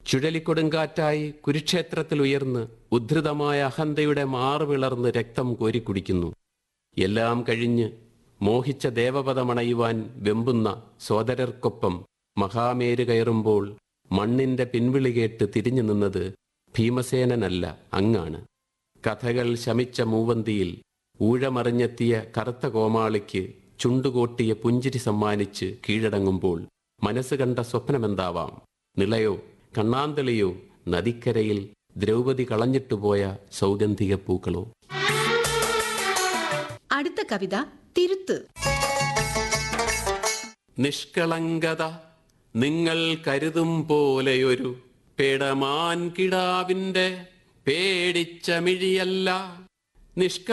ചുഴലിക്കൊടുങ്കാറ്റായി കുരുക്ഷേത്രത്തിൽ ഉയർന്ന് ഉദ്ധൃതമായ അഹന്തയുടെ മാറുവിളർന്ന് രക്തം കോരിക്കുടിക്കുന്നു എല്ലാം കഴിഞ്ഞ് മോഹിച്ച ദേവപദമണയുവാൻ വെമ്പുന്ന സോദരർക്കൊപ്പം മഹാമേര് കയറുമ്പോൾ മണ്ണിന്റെ പിൻവിളി കേട്ട് തിരിഞ്ഞു നിന്നത് ഭീമസേനനല്ല അങ്ങാണ് കഥകൾ ശമിച്ച മൂവന്തിയിൽ ഊഴമറിഞ്ഞെത്തിയ കറുത്ത കോമാളിക്ക് ചുണ്ടുകൊട്ടിയ പുഞ്ചിരി സമ്മാനിച്ച് കീഴടങ്ങുമ്പോൾ മനസ്സ് കണ്ട സ്വപ്നമെന്താവാം നിളയോ കണ്ണാന്തളിയോ നദിക്കരയിൽ ദ്രൗപദി കളഞ്ഞിട്ടുപോയ സൗഗന്ധിക പൂക്കളോ അടുത്ത കവിത തിരുത്ത് നിഷ്കളങ്കത നിങ്ങൾ കരുതും പോലെയൊരു പേടമാൻ കിടാവിന്റെ പേടിച്ച മിഴിയല്ല നിഷ്ക